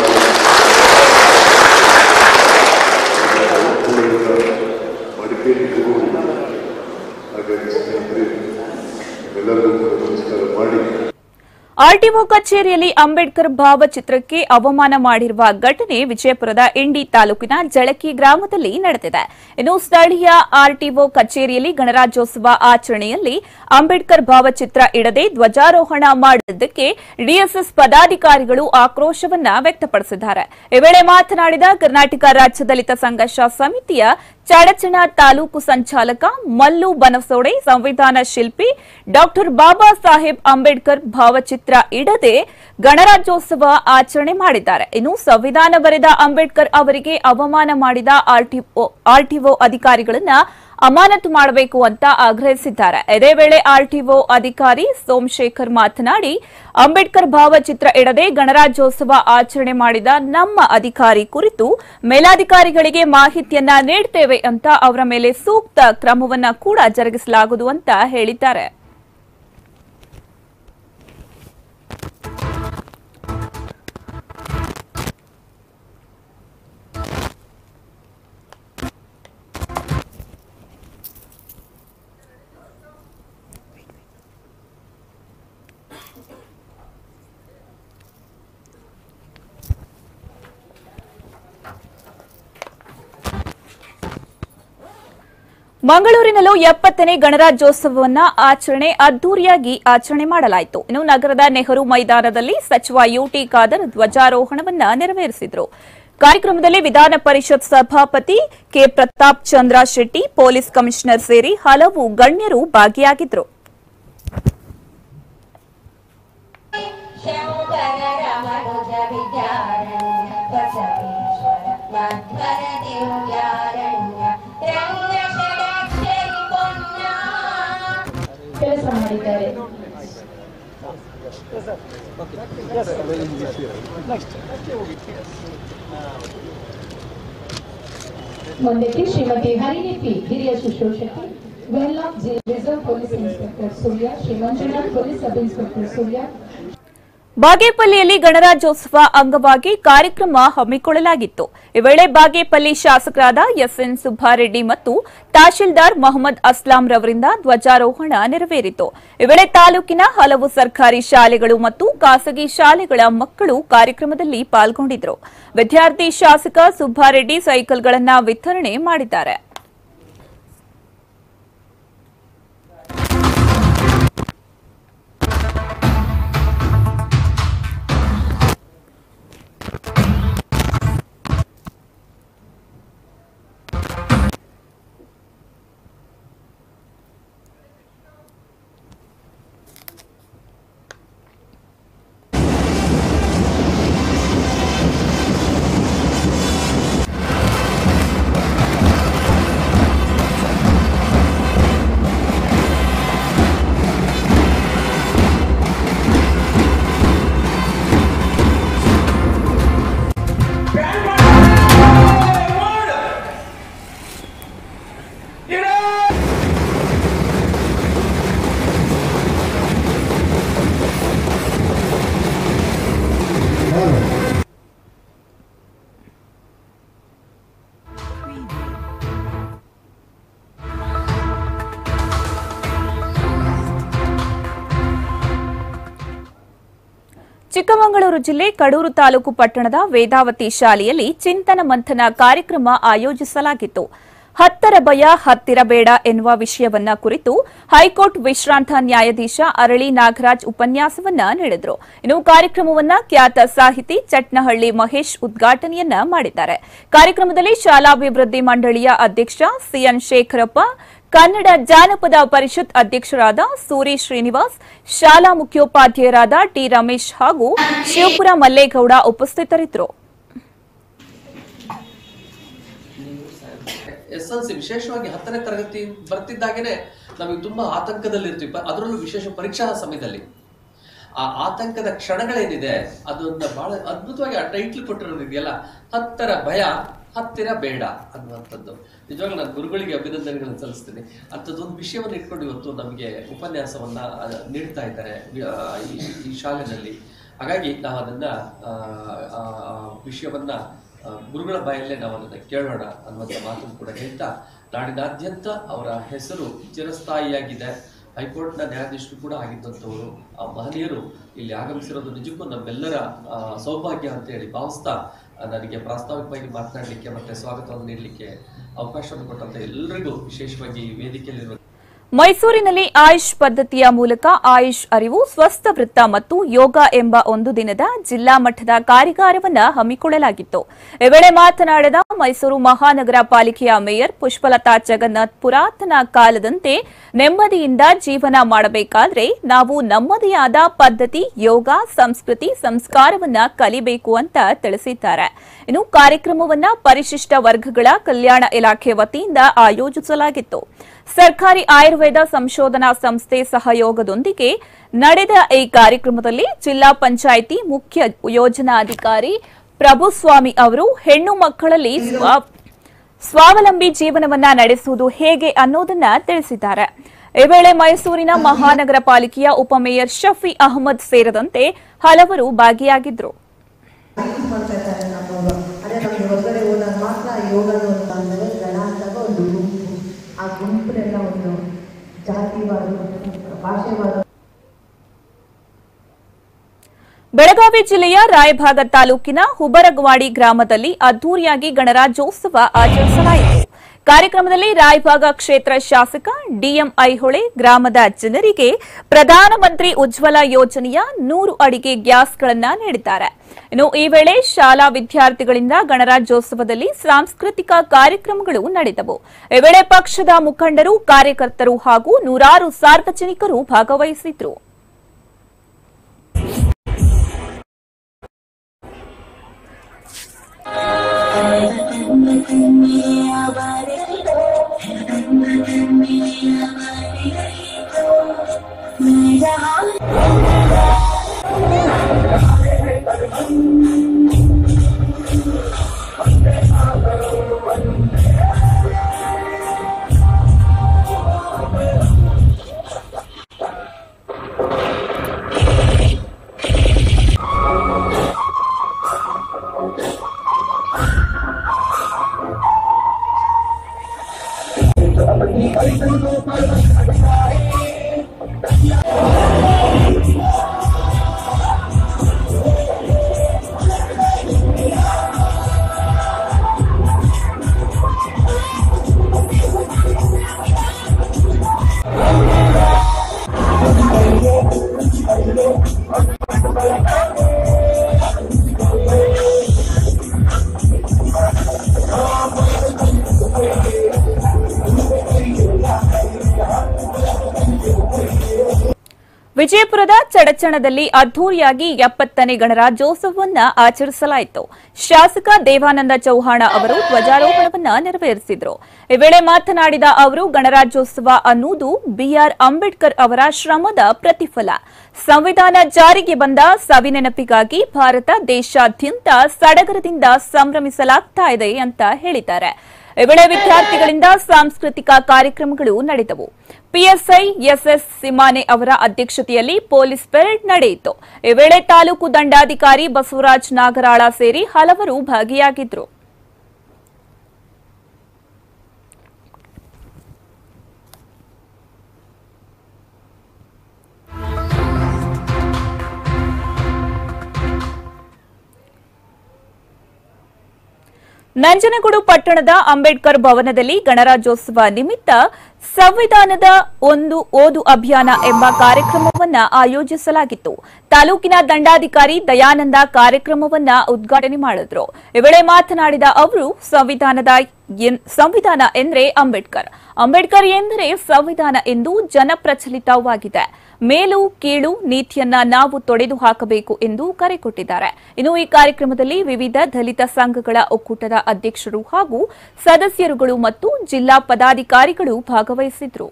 ಮಡಿಕೇರಿಗೂ ಹಾಗಾಗಿ ಸ್ನೇಹಿತರೆ ಎಲ್ಲರಿಗೂ ಕೂಡ ನಮಸ್ಕಾರ ಮಾಡಿ ಆರ್ಟಿಒ ಕಚೇರಿಯಲ್ಲಿ ಅಂಬೇಡ್ಕರ್ ಭಾವಚಿತ್ರಕ್ಕೆ ಅವಮಾನ ಮಾಡಿರುವ ಘಟನೆ ವಿಜಯಪುರದ ಇಂಡಿ ತಾಲೂಕಿನ ಜಳಕಿ ಗ್ರಾಮದಲ್ಲಿ ನಡೆದಿದೆ ಇನ್ನು ಸ್ಥಳೀಯ ಆರ್ಟಿಒ ಕಚೇರಿಯಲ್ಲಿ ಗಣರಾಜ್ಯೋತ್ಸವ ಆಚರಣೆಯಲ್ಲಿ ಅಂಬೇಡ್ಕರ್ ಭಾವಚಿತ್ರ ಇಡದೆ ಧ್ವಜಾರೋಹಣ ಮಾಡಿದ್ದಕ್ಕೆ ಡಿಎಸ್ಎಸ್ ಪದಾಧಿಕಾರಿಗಳು ಆಕ್ರೋಶವನ್ನ ವ್ಯಕ್ತಪಡಿಸಿದ್ದಾರೆ ಈ ವೇಳೆ ಮಾತನಾಡಿದ ಕರ್ನಾಟಕ ರಾಜ್ಯ ದಲಿತ ಸಂಘರ್ಷ ಸಮಿತಿಯ ಚಡಚಣ ತಾಲೂಕು ಸಂಚಾಲಕ ಮಲ್ಲು ಬನಸೋಡೆ ಸಂವಿಧಾನ ಶಿಲ್ಪಿ ಡಾಕ್ಟರ್ ಬಾಬಾ ಸಾಹೇಬ್ ಅಂಬೇಡ್ಕರ್ ಭಾವಚಿತ್ರ ಇಡದೆ ಗಣರಾಜ್ಯೋತ್ಸವ ಆಚರಣೆ ಮಾಡಿದ್ದಾರೆ ಇನ್ನು ಸಂವಿಧಾನ ಬರೆದ ಅಂಬೇಡ್ಕರ್ ಅವರಿಗೆ ಅವಮಾನ ಮಾಡಿದ ಆರ್ಟಿಒ ಅಧಿಕಾರಿಗಳನ್ನ ಅಮಾನತು ಮಾಡಬೇಕು ಅಂತ ಆಗ್ರಹಿಸಿದ್ದಾರೆ ಇದೇ ವೇಳೆ ಆರ್ಟಿಒ ಅಧಿಕಾರಿ ಸೋಮಶೇಖರ್ ಮಾತನಾಡಿ ಅಂಬೇಡ್ಕರ್ ಭಾವಚಿತ್ರ ಇಡದೆ ಗಣರಾಜ್ಯೋತ್ಸವ ಆಚರಣೆ ಮಾಡಿದ ನಮ್ಮ ಅಧಿಕಾರಿ ಕುರಿತು ಮೇಲಾಧಿಕಾರಿಗಳಿಗೆ ಮಾಹಿತಿಯನ್ನ ನೀಡ್ತೇವೆ ಅಂತ ಅವರ ಮೇಲೆ ಸೂಕ್ತ ಕ್ರಮವನ್ನ ಕೂಡ ಜರುಗಿಸಲಾಗುವುದು ಅಂತ ಹೇಳಿದ್ದಾರೆ ಮಂಗಳೂರಿನಲ್ಲೂ ಎಪ್ಪತ್ತನೇ ಗಣರಾಜ್ಯೋತ್ಸವವನ್ನ ಆಚರಣೆ ಅದ್ದೂರಿಯಾಗಿ ಆಚರಣೆ ಮಾಡಲಾಯಿತು ಇನ್ನು ನಗರದ ನೆಹರು ಮೈದಾನದಲ್ಲಿ ಸಚಿವ ಯುಟಿ ಖಾದರ್ ಧ್ವಜಾರೋಹಣವನ್ನ ನೆರವೇರಿಸಿದರು ಕಾರ್ಯಕ್ರಮದಲ್ಲಿ ವಿಧಾನ ಪರಿಷತ್ ಸಭಾಪತಿ K Pratap Chandra Shetty police commissioner ಸೇರಿ ಹಲವು ಗಣ್ಯರು ಭಾಗಿಯಾಗಿದ್ದರು ಶಂಕರ ರಮಣುಜ ವಿದ್ಯಾರಣ್ಯ ಬಸವೇಶ್ವರ ಮಧ್ವರ ದಿವ್ಯಾರಣ್ಯ ರಂಗ ಷಡಕ್ಷರಿ ಪೊನ್ನ ಕೆಲಸ ಮಾಡಿದ್ದಾರೆ ಮುಂದಕ್ಕೆ ಶ್ರೀಮತಿ ಹರಿಣಿ ಪಿ ಹಿರಿಯ ಶುಶ್ರೂಷಕಿ ವೆಲ್ಲಾಕ್ ಜಿ reserve police inspector Surya Shri Manjunath police sub inspector Surya ಬಾಗೇಪಲ್ಲಿಯಲ್ಲಿ ಗಣರಾಜ್ಯೋತ್ಸವ ಅಂಗವಾಗಿ ಕಾರ್ಯಕ್ರಮ ಹಮ್ಮಿಕೊಳ್ಳಲಾಗಿತ್ತು ಈ ವೇಳೆ ಬಾಗೇಪಲ್ಲಿ ಶಾಸಕರಾದ ಎಸ್ಎನ್ ಸುಬ್ಬಾರೆಡ್ಡಿ ಮತ್ತು ತಹಶೀಲ್ದಾರ್ ಮೊಹಮ್ಮದ್ ಅಸ್ಲಾಂ ರವರಿಂದ ಧ್ವಜಾರೋಹಣ ನೆರವೇರಿತು ಈ ವೇಳೆ ತಾಲೂಕಿನ ಹಲವು ಸರ್ಕಾರಿ ಶಾಲೆಗಳು ಮತ್ತು ಖಾಸಗಿ ಶಾಲೆಗಳ ಮಕ್ಕಳು ಕಾರ್ಯಕ್ರಮದಲ್ಲಿ ಪಾಲ್ಗೊಂಡಿದ್ದರು ವಿದ್ಯಾರ್ಥಿ ಶಾಸಕ ಸುಬ್ಬಾರೆಡ್ಡಿ ಸೈಕಲ್ಗಳನ್ನು ವಿತರಣೆ ಮಾಡಿದ್ದಾರೆ ಚಿಕ್ಕಮಗಳೂರು ಜಿಲ್ಲೆ ಕಡೂರು ತಾಲೂಕು ಪಟ್ಟಣದ ವೇದಾವತಿ ಶಾಲೆಯಲ್ಲಿ ಚಿಂತನ ಮಂಥನ ಕಾರ್ಯಕ್ರಮ ಆಯೋಜಿಸಲಾಗಿತ್ತು ಹತ್ತರ ಭಯ ಹತ್ತಿರಬೇಡ ಎನ್ನುವ ವಿಷಯವನ್ನ ಕುರಿತು ಹೈಕೋರ್ಟ್ ವಿಶ್ರಾಂತ ನ್ಯಾಯಾಧೀಶ ಅರಳಿ ನಾಗರಾಜ್ ಉಪನ್ಯಾಸವನ್ನ ನೀಡಿದರು ಇನ್ನು ಕಾರ್ಯಕ್ರಮವನ್ನ ಖ್ಯಾತ ಸಾಹಿತಿ ಚಟ್ನಹಳ್ಳಿ ಮಹೇಶ್ ಉದ್ಘಾಟನೆಯನ್ನ ಮಾಡಿದ್ದಾರೆ ಕಾರ್ಯಕ್ರಮದಲ್ಲಿ ಶಾಲಾಭಿವೃದ್ಧಿ ಮಂಡಳಿಯ ಅಧ್ಯಕ್ಷ ಸಿಎನ್ ಶೇಖರಪ್ಪ ಕನ್ನಡ ಜಾನಪದ ಪರಿಷತ್ ಅಧ್ಯಕ್ಷರಾದ ಸೂರಿ ಶ್ರೀನಿವಾಸ್ ಶಾಲಾ ಮುಖ್ಯೋಪಾಧ್ಯಾಯರಾದ ಟಿ ರಮೇಶ್ ಹಾಗೂ ಶಿವಪುರ ಮಲ್ಲೇಗೌಡ ಉಪಸ್ಥಿತರಿದ್ದರು ಎಸ್ ಎಲ್ ಸಿ ವಿಶೇಷವಾಗಿ ಹತ್ತನೇ ತರಗತಿ ಬರ್ತಿದ್ದಾಗೇನೆ ನಮಗೆ ತುಂಬಾ ಆತಂಕದಲ್ಲಿರ್ತೀವಿ ಪ- ಅದರಲ್ಲೂ ವಿಶೇಷ ಪರೀಕ್ಷಾ ಸಮಯದಲ್ಲಿ ಆ ಆತಂಕದ ಕ್ಷಣಗಳೇನಿದೆ ಅದನ್ನ ಬಹಳ ಅದ್ಭುತವಾಗಿ ಆ ಟೈಟ್ಲ್ ಕೊಟ್ಟಿರೋದು ಇದೆಯಲ್ಲ ಹತ್ತರ ಭಯ ಹತ್ತಿರ ಬೇಡ ಅನ್ನುವಂಥದ್ದು ನಿಜವಾಗ್ಲೂ ನಾನು ಗುರುಗಳಿಗೆ ಅಭಿನಂದನೆಗಳನ್ನು ಸಲ್ಲಿಸ್ತೀನಿ ಅಂಥದ್ದೊಂದು ವಿಷಯವನ್ನು ಇಟ್ಕೊಂಡು ಇವತ್ತು ನಮಗೆ ಉಪನ್ಯಾಸವನ್ನ ಆ, ನೀಡ್ತಾ ಇದ್ದಾರೆ ವಿ- ಆ, ಈ- ಈ ಶಾಲೆಯಲ್ಲಿ ಹಾಗಾಗಿ ನಾವು ಅದನ್ನ ಆ, ಆ, ಆ ವಿಷಯವನ್ನ ಆ, ಗುರುಗಳ ಬಾಯಲ್ಲೇ ನಾವು ಅದನ್ನು ಕೇಳೋಣ ಅನ್ನುವಂಥ ಮಾತನ್ನು ಕೂಡ ಹೇಳ್ತಾ ನಾಡಿನಾದ್ಯಂತ ಅವರ ಹೆಸರು ಚಿರಸ್ಥಾಯಿಯಾಗಿದೆ ಹೈಕೋರ್ಟ್ನ ನ್ಯಾಯಾಧೀಶರು ಕೂಡ ಆಗಿದ್ದಂಥವರು ಆ ಮಹನೀಯರು ಇಲ್ಲಿ ಆಗಮಿಸಿರೋದು ನಿಜಕ್ಕೂ ನಮ್ಮೆಲ್ಲರ ಆ, ಸೌಭಾಗ್ಯ ಅಂತ ಹೇಳಿ ಭಾವಿಸ್ತಾ ಆ, ನನಗೆ ಪ್ರಾಸ್ತಾವಿಕವಾಗಿ ಮಾತನಾಡಲಿಕ್ಕೆ ಮತ್ತೆ ಸ್ವಾಗತವನ್ನು ನೀಡಲಿಕ್ಕೆ ಅವಕಾಶವನ್ನು ಕೊಟ್ಟಂತ ಎಲ್ಲರಿಗೂ ವಿಶೇಷವಾಗಿ ಈ ವೇದಿಕೆಯಲ್ಲಿರುವ ಮೈಸೂರಿನಲ್ಲಿ ಆಯುಷ್ ಪದ್ಧತಿಯ ಮೂಲಕ ಆಯುಷ್ ಅರಿವು ಸ್ವಸ್ಥ ವೃತ್ತ ಮತ್ತು ಯೋಗ ಎಂಬ ಒಂದು ದಿನದ ಜಿಲ್ಲಾ ಮಟ್ಟದ ಕಾರ್ಯಾಗಾರವನ್ನು ಹಮ್ಮಿಕೊಳ್ಳಲಾಗಿತ್ತು ಈ ವೇಳೆ ಮಾತನಾಡಿದ ಮೈಸೂರು ಮಹಾನಗರ ಪಾಲಿಕೆಯ ಮೇಯರ್ ಪುಷ್ಪಲತಾ ಜಗನ್ನಾಥ್ ಪುರಾತನ ಕಾಲದಂತೆ ನೆಮ್ಮದಿಯಿಂದ ಜೀವನ ಮಾಡಬೇಕಾದ್ರೆ ನಾವು ನಮ್ಮದೇ ಆದ ಪದ್ಧತಿ ಯೋಗ ಸಂಸ್ಕೃತಿ ಸಂಸ್ಕಾರವನ್ನ ಕಲಿಬೇಕು ಅಂತ ತಿಳಿಸಿದ್ದಾರೆ ಇನ್ನು ಕಾರ್ಯಕ್ರಮವನ್ನ ಪರಿಶಿಷ್ಟ ವರ್ಗಗಳ ಕಲ್ಯಾಣ ಇಲಾಖೆ ವತಿಯಿಂದ ಆಯೋಜಿಸಲಾಗಿತ್ತು ಸರ್ಕಾರಿ ಆಯುರ್ವೇದ ಸಂಶೋಧನಾ ಸಂಸ್ಥೆ ಸಹಯೋಗದೊಂದಿಗೆ ನಡೆದ ಈ ಕಾರ್ಯಕ್ರಮದಲ್ಲಿ ಜಿಲ್ಲಾ ಪಂಚಾಯಿತಿ ಮುಖ್ಯ ಯೋಜನಾಧಿಕಾರಿ ಪ್ರಭುಸ್ವಾಮಿ ಅವರು ಹೆಣ್ಣು ಮಕ್ಕಳಲ್ಲಿ ಸ್ವ- ಸ್ವಾವಲಂಬಿ ಜೀವನವನ್ನ ನಡೆಸುವುದು ಹೇಗೆ ಅನ್ನೋದನ್ನ ತಿಳಿಸಿದ್ದಾರೆ ಈ ವೇಳೆ ಮೈಸೂರಿನ ಮಹಾನಗರ ಪಾಲಿಕೆಯ ಉಪಮೇಯರ್ ಶಫಿ ಅಹಮದ್ ಸೇರಿದಂತೆ ಹಲವರು ಭಾಗಿಯಾಗಿದ್ದರು ಮಾಡ್ತಾ ಇದ್ದಾರೆ ನಮ್ಮವರು ಅದೇ ನಮಗೆ ಹೊರಗಡೆ ಹೋದಾಗ ಮಾತ್ರ ಯೋಗದ ಒಂದು ಅಂದರೆ ಗಣ ಅಂದಾಗ ಒಂದು ಗುಂಪು ಆ ಗುಂಪಿನೆಲ್ಲ ಒಂದು ಜಾತಿವಾದ ಭಾಷೆವಾದ ಬೆಳಗಾವಿ ಜಿಲ್ಲೆಯ ರಾಯಭಾಗ ತಾಲೂಕಿನ ಹುಬರಗವಾಡಿ ಗ್ರಾಮದಲ್ಲಿ ಅದ್ದೂರಿಯಾಗಿ ಗಣರಾಜ್ಯೋತ್ಸವ ಆಚರಿಸಲಾಯಿತು ಕಾರ್ಯಕ್ರಮದಲ್ಲಿ ರಾಯಭಾಗ ಕ್ಷೇತ್ರ ಶಾಸಕ ಡಿಎಂ ಐಹೊಳೆ ಗ್ರಾಮದ ಜನರಿಗೆ ಪ್ರಧಾನಮಂತ್ರಿ ಉಜ್ವಲ ಯೋಜನೆಯ ನೂರು ಅಡಿಗೆ ಗ್ಯಾಸ್ಗಳನ್ನು ನೀಡಿದ್ದಾರೆ ಇನ್ನು ಈ ವೇಳೆ ಶಾಲಾ ವಿದ್ಯಾರ್ಥಿಗಳಿಂದ ಗಣರಾಜ್ಯೋತ್ಸವದಲ್ಲಿ ಸಾಂಸ್ಕೃತಿಕ ಕಾರ್ಯಕ್ರಮಗಳು ನಡೆದವು ಈ ವೇಳೆ ಪಕ್ಷದ ಮುಖಂಡರು ಕಾರ್ಯಕರ್ತರು ಹಾಗೂ ನೂರಾರು ಸಾರ್ವಜನಿಕರು ಭಾಗವಹಿಸಿದ್ರು ವಿಜಯಪುರದ ಚಡಚಣದಲ್ಲಿ ಅದ್ದೂರಿಯಾಗಿ ಎಪ್ಪತ್ತನೇ ಗಣರಾಜ್ಯೋತ್ಸವವನ್ನ ಆಚರಿಸಲಾಯಿತು ಶಾಸಕ ದೇವಾನಂದ ಚೌಹಾಣ ಅವರು ಧ್ವಜಾರೋಹಣವನ್ನ ನೆರವೇರಿಸಿದರು ಈ ವೇಳೆ ಮಾತನಾಡಿದ ಅವರು ಗಣರಾಜ್ಯೋತ್ಸವ ಅನ್ನುವುದು ಬಿಆರ್ ಅಂಬೇಡ್ಕರ್ ಅವರ ಶ್ರಮದ ಪ್ರತಿಫಲ ಸಂವಿಧಾನ ಜಾರಿಗೆ ಬಂದ ಸವಿನೆನಪಿಗಾಗಿ ಭಾರತ ದೇಶಾದ್ಯಂತ ಸಡಗರದಿಂದ ಸಂಭ್ರಮಿಸಲಾಗ್ತಾ ಇದೆ ಅಂತ ಹೇಳಿದ್ದಾರೆ ಈ ವೇಳೆ ವಿದ್ಯಾರ್ಥಿಗಳಿಂದ ಸಾಂಸ್ಕೃತಿಕ ಕಾರ್ಯಕ್ರಮಗಳು ನಡೆದವು ಪಿಎಸ್ಐ ಎಸ್ಎಸ್ ಸಿಮಾನೆ ಅವರ ಅಧ್ಯಕ್ಷತೆಯಲ್ಲಿ ಪೊಲೀಸ್ ಪೆರೇಡ್ ನಡೆಯಿತು ಈ ವೇಳೆ ತಾಲೂಕು ದಂಡಾಧಿಕಾರಿ ಬಸವರಾಜ್ ನಾಗರಾಳ ಸೇರಿ ಹಲವರು ಭಾಗಿಯಾಗಿದ್ದರು ನಂಜನಗೂಡು ಪಟ್ಟಣದ ಅಂಬೇಡ್ಕರ್ ಭವನದಲ್ಲಿ ಗಣರಾಜ್ಯೋತ್ಸವ ನಿಮಿತ್ತ ಸಂವಿಧಾನದ ಒಂದು ಓದು ಅಭಿಯಾನ ಎಂಬ ಕಾರ್ಯಕ್ರಮವನ್ನ ಆಯೋಜಿಸಲಾಗಿತ್ತು ತಾಲೂಕಿನ ದಂಡಾಧಿಕಾರಿ ದಯಾನಂದ ಕಾರ್ಯಕ್ರಮವನ್ನ ಉದ್ಘಾಟನೆ ಮಾಡಿದ್ರು ಈ ವೇಳೆ ಮಾತನಾಡಿದ ಅವರು ಸಂವಿಧಾನದ ಎನ್- ಸಂವಿಧಾನ ಎಂದ್ರೆ ಅಂಬೇಡ್ಕರ್ ಅಂಬೇಡ್ಕರ್ ಎಂದರೆ ಸಂವಿಧಾನ ಎಂದು ಜನಪ್ರಚಲಿತವಾಗಿದೆ ಮೇಲು ಕೀಳು ನೀತಿಯನ್ನ ನಾವು ತೊಡೆದು ಹಾಕಬೇಕು ಎಂದು ಕರೆ ಕೊಟ್ಟಿದ್ದಾರೆ ಇನ್ನು ಈ ಕಾರ್ಯಕ್ರಮದಲ್ಲಿ ವಿವಿಧ ದಲಿತ ಸಂಘಗಳ ಒಕ್ಕೂಟದ ಅಧ್ಯಕ್ಷರು ಹಾಗೂ ಸದಸ್ಯರುಗಳು ಮತ್ತು ಜಿಲ್ಲಾ ಪದಾಧಿಕಾರಿಗಳು ಭಾಗವಹಿಸಿದ್ರು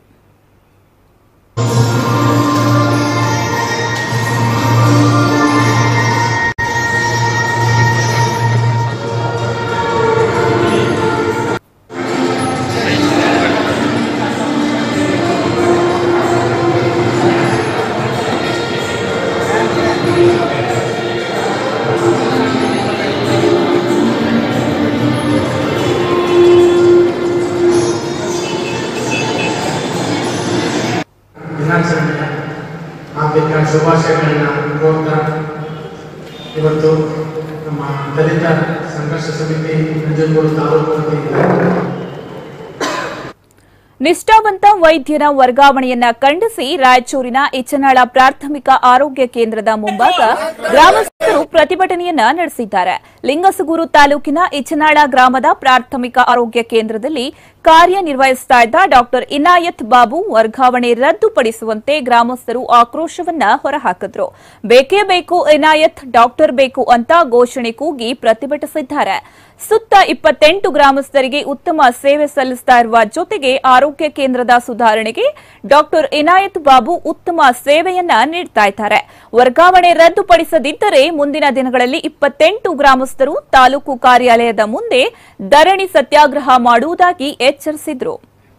ದಿನಾಚರಣೆಯ ಹಾರ್ದಿಕ ಶುಭಾಶಯಗಳನ್ನ ಕೋರ್ತಾ ಇವತ್ತು ನಮ್ಮ ದಲಿತ ಸಂಘರ್ಷ ಸಮಿತಿ ನಂಜನಗೂಡು ತಾಲೂಕು ವತಿಯಿಂದ ನಿಷ್ಠಾವಂತ ವೈದ್ಯರ ವರ್ಗಾವಣೆಯನ್ನ ಖಂಡಿಸಿ ರಾಯಚೂರಿನ ಇಚ್ಚನಾಳ ಪ್ರಾಥಮಿಕ ಆರೋಗ್ಯ ಕೇಂದ್ರದ ಮುಂಭಾಗ ಗ್ರಾಮಸ್ಥರು ಪ್ರತಿಭಟನೆಯನ್ನ ನಡೆಸಿದ್ದಾರೆ ಲಿಂಗಸಗೂರು ತಾಲೂಕಿನ ಇಚ್ಚನಾಳ ಗ್ರಾಮದ ಪ್ರಾಥಮಿಕ ಆರೋಗ್ಯ ಕೇಂದ್ರದಲ್ಲಿ ಕಾರ್ಯನಿರ್ವಹಿಸ್ತಾ ಇದ್ದ ಡಾಕ್ಟರ್ ಇನಾಯತ್ ಬಾಬು ವರ್ಗಾವಣೆ ರದ್ದುಪಡಿಸುವಂತೆ ಗ್ರಾಮಸ್ಥರು ಆಕ್ರೋಶವನ್ನ ಹೊರಹಾಕಿದ್ರು ಬೇಕೇ ಬೇಕು ಇನಾಯತ್ ಡಾಕ್ಟರ್ ಬೇಕು ಅಂತ ಘೋಷಣೆ ಕೂಗಿ ಪ್ರತಿಭಟಿಸಿದ್ದಾರೆ ಸುತ್ತ ಇಪ್ಪತ್ತೆಂಟು ಗ್ರಾಮಸ್ಥರಿಗೆ ಉತ್ತಮ ಸೇವೆ ಸಲ್ಲಿಸ್ತಾ ಇರುವ ಜೊತೆಗೆ ಆರೋಗ್ಯ ಕೇಂದ್ರದ ಸುಧಾರಣೆಗೆ ಡಾಕ್ಟರ್ ಇನಾಯತ್ ಬಾಬು ಉತ್ತಮ ಸೇವೆಯನ್ನ ನೀಡ್ತಾ ಇದ್ದಾರೆ ವರ್ಗಾವಣೆ ರದ್ದುಪಡಿಸದಿದ್ದರೆ ಮುಂದಿನ ದಿನಗಳಲ್ಲಿ ಇಪ್ಪತ್ತೆಂಟು ಗ್ರಾಮಸ್ಥರು ತಾಲೂಕು ಕಾರ್ಯಾಲಯದ ಮುಂದೆ ಧರಣಿ ಸತ್ಯಾಗ್ರಹ ಮಾಡುವುದಾಗಿ ಎಚ್ಚರಿಸಿದ್ರು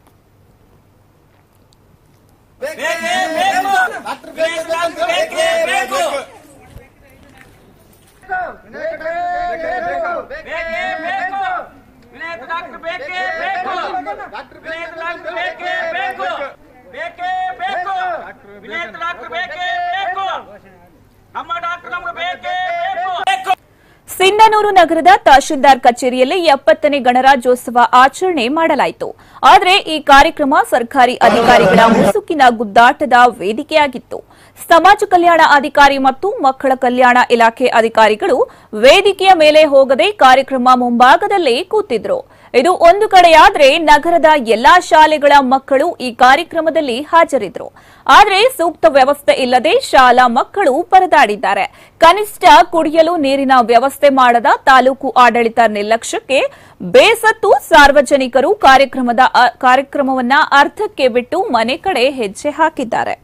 ಸಿಂಧನೂರು ನಗರದ ತಹಶೀಲ್ದಾರ್ ಕಚೇರಿಯಲ್ಲಿ ಎಪ್ಪತ್ತನೇ ಗಣರಾಜ್ಯೋತ್ಸವ ಆಚರಣೆ ಮಾಡಲಾಯಿತು ಆದರೆ ಈ ಕಾರ್ಯಕ್ರಮ ಸರ್ಕಾರಿ ಅಧಿಕಾರಿಗಳ ಮುಸುಕಿನ ಗುದ್ದಾಟದ ವೇದಿಕೆಯಾಗಿತ್ತು ಸಮಾಜ ಕಲ್ಯಾಣ ಅಧಿಕಾರಿ ಮತ್ತು ಮಕ್ಕಳ ಕಲ್ಯಾಣ ಇಲಾಖೆ ಅಧಿಕಾರಿಗಳು ವೇದಿಕೆಯ ಮೇಲೆ ಹೋಗದೆ ಕಾರ್ಯಕ್ರಮ ಮುಂಭಾಗದಲ್ಲೇ ಕೂತಿದ್ರು ಇದು ಒಂದು ಕಡೆಯಾದ್ರೆ ನಗರದ ಎಲ್ಲಾ ಶಾಲೆಗಳ ಮಕ್ಕಳು ಈ ಕಾರ್ಯಕ್ರಮದಲ್ಲಿ ಹಾಜರಿದ್ರು ಆದರೆ ಸೂಕ್ತ ವ್ಯವಸ್ಥೆ ಇಲ್ಲದೆ ಶಾಲಾ ಮಕ್ಕಳು ಪರದಾಡಿದ್ದಾರೆ ಕನಿಷ್ಠ ಕುಡಿಯಲು ನೀರಿನ ವ್ಯವಸ್ಥೆ ಮಾಡದ ತಾಲೂಕು ಆಡಳಿತ ನಿರ್ಲಕ್ಷ್ಯಕ್ಕೆ ಬೇಸತ್ತು ಸಾರ್ವಜನಿಕರು ಕಾರ್ಯಕ್ರಮದ ಅ- ಕಾರ್ಯಕ್ರಮವನ್ನ ಅರ್ಧಕ್ಕೆ ಬಿಟ್ಟು ಮನೆ ಕಡೆ ಹೆಜ್ಜೆ ಹಾಕಿದ್ದಾರೆ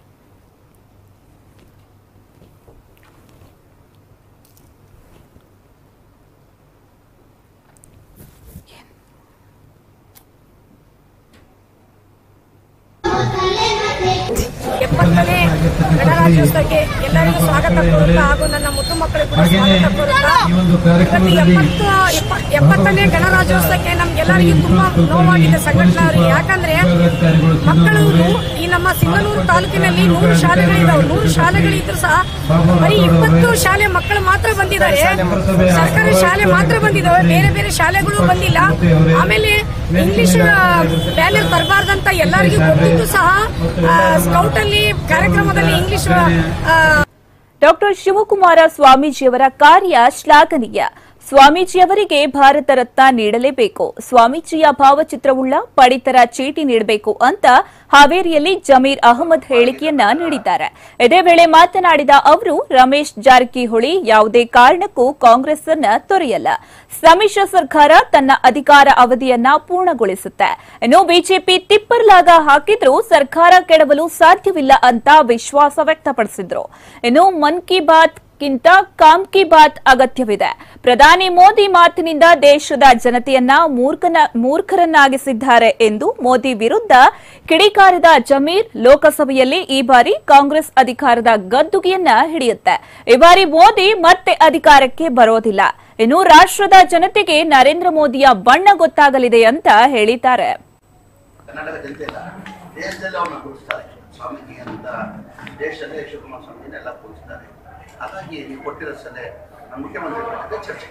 ಎಪ್ಪತ್ತನೇ ಗಣರಾಜ್ಯೋತ್ಸವಕ್ಕೆ ಎಲ್ಲರಿಗೂ ಸ್ವಾಗತ ಕೋರುತ್ತಾ ಹಾಗೂ ನನ್ನ ಮುದ್ದು ಮಕ್ಕಳಿಗೂ ಕೂಡ ಸ್ವಾಗತ ಕೋರುತ್ತಾ ಇವತ್ತು ಎಪ್ಪತ್ತು ಎಪ್ಪ- ಎಪ್ಪತ್ತನೇ ಗಣರಾಜ್ಯೋತ್ಸವಕ್ಕೆ ನಮ್ಗೆಲ್ಲರಿಗೂ ತುಂಬಾ ನೋವಾಗಿದೆ ಸಂಘಟನೆಯವರಿಗೆ ಯಾಕಂದ್ರೆ ಮಕ್ಕಳು ಈ ನಮ್ಮ ಸಿಂಗನೂರು ತಾಲೂಕಿನಲ್ಲಿ ನೂರು ಶಾಲೆಗಳಿದಾವೆ ನೂರು ಶಾಲೆಗಳಿದ್ರು ಸಹ ಬರೀ ಇಪ್ಪತ್ತು ಶಾಲೆ ಮಕ್ಕಳು ಮಾತ್ರ ಬಂದಿದ್ದಾರೆ ಸರ್ಕಾರಿ ಶಾಲೆ ಮಾತ್ರ ಬಂದಿದ್ದಾವೆ ಬೇರೆ ಬೇರೆ ಶಾಲೆಗಳು ಬಂದಿಲ್ಲ ಆಮೇಲೆ ಇಂಗ್ಲಿಷ್ ಬ್ಯಾನರ್ ತರಬಾರ್ದಂತ ಎಲ್ಲರಿಗೂ ಗೊತ್ತಿದ್ದು ಸಹ ಸ್ಕೌಟ್ ಅಲ್ಲಿ ಕಾರ್ಯಕ್ರಮದಲ್ಲಿ ಇಂಗ್ಲಿಷ್ ಆ, ಡಾಕ್ಟರ್ ಶಿವಕುಮಾರ ಸ್ವಾಮೀಜಿಯವರ ಕಾರ್ಯ ಶ್ಲಾಘನೀಯ ಸ್ವಾಮೀಜಿಯವರಿಗೆ ಭಾರತ ರತ್ನ ನೀಡಲೇಬೇಕು ಸ್ವಾಮೀಜಿಯ ಭಾವಚಿತ್ರವುಳ್ಳ ಪಡಿತರ ಚೀಟಿ ನೀಡಬೇಕು ಅಂತ ಹಾವೇರಿಯಲ್ಲಿ ಜಮೀರ್ ಅಹಮದ್ ಹೇಳಿಕೆಯನ್ನ ನೀಡಿದ್ದಾರೆ ಇದೇ ವೇಳೆ ಮಾತನಾಡಿದ ಅವರು ರಮೇಶ್ ಜಾರಕಿಹೊಳಿ ಯಾವುದೇ ಕಾರಣಕ್ಕೂ ಕಾಂಗ್ರೆಸ್ ಅನ್ನ ತೊರೆಯಲ್ಲ ಸಮ್ಮಿಶ್ರ ಸರ್ಕಾರ ತನ್ನ ಅಧಿಕಾರ ಅವಧಿಯನ್ನ ಪೂರ್ಣಗೊಳಿಸುತ್ತೆ ಇನ್ನು ಬಿಜೆಪಿ ತಿಪ್ಪರ್ಲಾಗ ಹಾಕಿದ್ರೂ ಸರ್ಕಾರ ಕೆಡವಲು ಸಾಧ್ಯವಿಲ್ಲ ಅಂತ ವಿಶ್ವಾಸ ವ್ಯಕ್ತಪಡಿಸಿದ್ರು ಇನ್ನು ಮನ್ ಕಿ ಬಾತ್ ಗಿಂತ ಕಾಮ್ ಕಿ ಬಾತ್ ಅಗತ್ಯವಿದೆ ಪ್ರಧಾನಿ ಮೋದಿ ಮಾತಿನಿಂದ ದೇಶದ ಜನತೆಯನ್ನ ಮೂರ್ಖನ ಮೂರ್ಖರನ್ನಾಗಿಸಿದ್ದಾರೆ ಎಂದು ಮೋದಿ ವಿರುದ್ಧ ಕಿಡಿಕಾರಿದ ಜಮೀರ್ ಲೋಕಸಭೆಯಲ್ಲಿ ಈ ಬಾರಿ ಕಾಂಗ್ರೆಸ್ ಅಧಿಕಾರದ ಗದ್ದುಗೆಯನ್ನ ಹಿಡಿಯುತ್ತೆ ಈ ಬಾರಿ ಮೋದಿ ಮತ್ತೆ ಅಧಿಕಾರಕ್ಕೆ ಬರೋದಿಲ್ಲ ಇನ್ನು ರಾಷ್ಟ್ರದ ಜನತೆಗೆ ನರೇಂದ್ರ ಮೋದಿಯ ಬಣ್ಣ ಗೊತ್ತಾಗಲಿದೆ ಅಂತ ಹೇಳಿದ್ದಾರೆ ಕರ್ನಾಟಕ ಜನತೆ ಇಲ್ಲ ದೇಶದಲ್ಲಿ ಅವ್ರನ್ನ ಕೂರಿಸ್ತಾರೆ ಸ್ವಾಮೀಜಿ ಅಂತ ದೇಶದಲ್ಲಿ ಶಿವಕುಮಾರ ಸ್ವಾಮೀಜಿನ ಎಲ್ಲ ಕೂರಿಸ್ತಾರೆ ಹಾಗಾಗಿ ನೀವು ಕೊಟ್ಟಿರೋ ಸಲಹೆ ನಮ್ಮ ಮುಖ್ಯಮಂತ್ರಿ ಜೊತೆ ಚರ್ಚೆ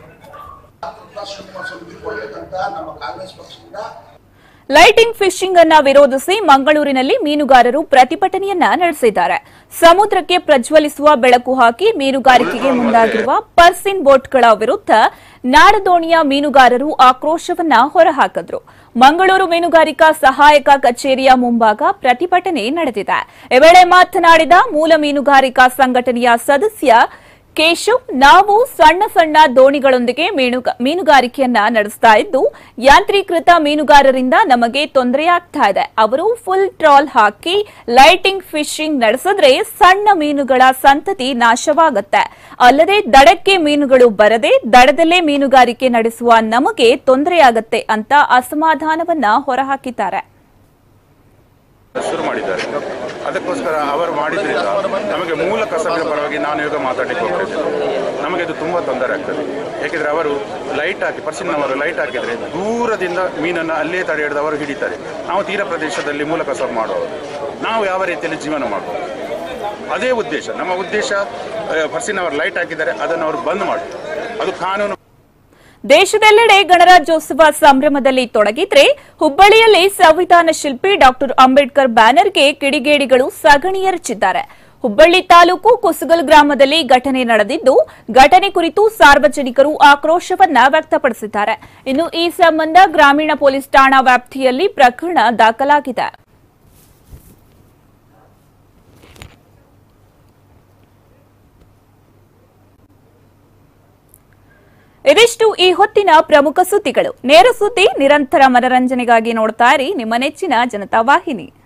ಶಿವಕುಮಾರ ಸ್ವಾಮೀಜಿ ಕೊಡಬೇಕಂತ ನಮ್ಮ ಕಾಂಗ್ರೆಸ್ ಪಕ್ಷದಿಂದ ಲೈಟಿಂಗ್ ಫಿಶಿಂಗ್ ಅನ್ನ ವಿರೋಧಿಸಿ ಮಂಗಳೂರಿನಲ್ಲಿ ಮೀನುಗಾರರು ಪ್ರತಿಭಟನೆಯನ್ನ ನಡೆಸಿದ್ದಾರೆ ಸಮುದ್ರಕ್ಕೆ ಪ್ರಜ್ವಲಿಸುವ ಬೆಳಕು ಹಾಕಿ ಮೀನುಗಾರಿಕೆಗೆ ಮುಂದಾಗಿರುವ ಪರ್ಸಿನ್ ಬೋಟ್ಗಳ ವಿರುದ್ಧ ನಾಡದೋಣಿಯ ಮೀನುಗಾರರು ಆಕ್ರೋಶವನ್ನ ಹೊರಹಾಕಿದ್ರು ಮಂಗಳೂರು ಮೀನುಗಾರಿಕಾ ಸಹಾಯಕ ಕಚೇರಿಯ ಮುಂಭಾಗ ಪ್ರತಿಭಟನೆ ನಡೆದಿದೆ ಈ ವೇಳೆ ಮಾತನಾಡಿದ ಮೂಲ ಮೀನುಗಾರಿಕಾ ಸಂಘಟನೆಯ ಸದಸ್ಯ ಕೇಶವ್ ನಾವು ಸಣ್ಣ ಸಣ್ಣ ದೋಣಿಗಳೊಂದಿಗೆ ಮೀನುಗ- ಮೀನುಗಾರಿಕೆಯನ್ನ ನಡೆಸ್ತಾ ಇದ್ದು ಯಾಂತ್ರೀಕೃತ ಮೀನುಗಾರರಿಂದ ನಮಗೆ ತೊಂದರೆಯಾಗ್ತಾ ಇದೆ ಅವರು ಫುಲ್ ಟ್ರಾಲ್ ಹಾಕಿ ಲೈಟಿಂಗ್ ಫಿಶಿಂಗ್ ನಡೆಸಿದ್ರೆ ಸಣ್ಣ ಮೀನುಗಳ ಸಂತತಿ ನಾಶವಾಗುತ್ತೆ ಅಲ್ಲದೆ ದಡಕ್ಕೆ ಮೀನುಗಳು ಬರದೆ ದಡದಲ್ಲೇ ಮೀನುಗಾರಿಕೆ ನಡೆಸುವ ನಮಗೆ ತೊಂದರೆಯಾಗತ್ತೆ ಅಂತ ಅಸಮಾಧಾನವನ್ನ ಹೊರಹಾಕಿದ್ದಾರೆ ಶುರು ಮಾಡಿದ್ದಾರೆ ಅದಕ್ಕೋಸ್ಕರ ಅವರು ಮಾಡಿದ್ರಿಂದ ನಮಗೆ ಮೂಲ ಕಸಬಿನ ಪರವಾಗಿ ನಾನು ಈಗ ಮಾತಾಡಲಿಕ್ಕೆ ಹೋಗ್ತಿದ್ದೇನೆ ನಮಗೆ ಅದು ತುಂಬ ತೊಂದರೆ ಆಗ್ತದೆ ಏಕೆಂದರೆ ಅವರು ಲೈಟ್ ಹಾಕಿ ಪರ್ಸಿನವರು ಲೈಟ್ ಹಾಕಿದರೆ ದೂರದಿಂದ ಮೀನನ್ನು ಅಲ್ಲೇ ತಡೆ ಹಿಡಿದು ಅವರು ಹಿಡಿತಾರೆ ನಾವು ತೀರ ಪ್ರದೇಶದಲ್ಲಿ ಮೂಲ ಕಸಬು ಮಾಡುವವರು ನಾವು ಯಾವ ರೀತಿಯಲ್ಲಿ ಜೀವನ ಮಾಡ್ಬೋದು ಅದೇ ಉದ್ದೇಶ ನಮ್ಮ ಉದ್ದೇಶ ಪರ್ಸಿನವರು ಲೈಟ್ ಹಾಕಿದ್ದಾರೆ ಅದನ್ನು ಅವರು ಬಂದ್ ಮಾಡಿ ಅದು ಕಾನೂನು ದೇಶದೆಲ್ಲೆಡೆ ಗಣರಾಜ್ಯೋತ್ಸವ ಸಂಭ್ರಮದಲ್ಲಿ ತೊಡಗಿದ್ರೆ ಹುಬ್ಬಳ್ಳಿಯಲ್ಲಿ ಸಂವಿಧಾನ ಶಿಲ್ಪಿ ಡಾಕ್ಟರ್ ಅಂಬೇಡ್ಕರ್ ಬ್ಯಾನರ್ಗೆ ಕಿಡಿಗೇಡಿಗಳು ಸಗಣಿ ಎರಚಿದ್ದಾರೆ ಹುಬ್ಬಳ್ಳಿ ತಾಲೂಕು ಕುಸುಗಲ್ ಗ್ರಾಮದಲ್ಲಿ ಘಟನೆ ನಡೆದಿದ್ದು ಘಟನೆ ಕುರಿತು ಸಾರ್ವಜನಿಕರು ಆಕ್ರೋಶವನ್ನ ವ್ಯಕ್ತಪಡಿಸಿದ್ದಾರೆ ಇನ್ನು ಈ ಸಂಬಂಧ ಗ್ರಾಮೀಣ ಪೊಲೀಸ್ ಠಾಣಾ ವ್ಯಾಪ್ತಿಯಲ್ಲಿ ಪ್ರಕರಣ ದಾಖಲಾಗಿದೆ ಇದಿಷ್ಟು ಈ ಹೊತ್ತಿನ ಪ್ರಮುಖ ಸುದ್ದಿಗಳು ನೇರ ಸುದ್ದಿ ನಿರಂತರ ಮನರಂಜನೆಗಾಗಿ ನೋಡ್ತಾ ಇರಿ ನಿಮ್ಮ ನೆಚ್ಚಿನ ಜನತಾ ವಾಹಿನಿ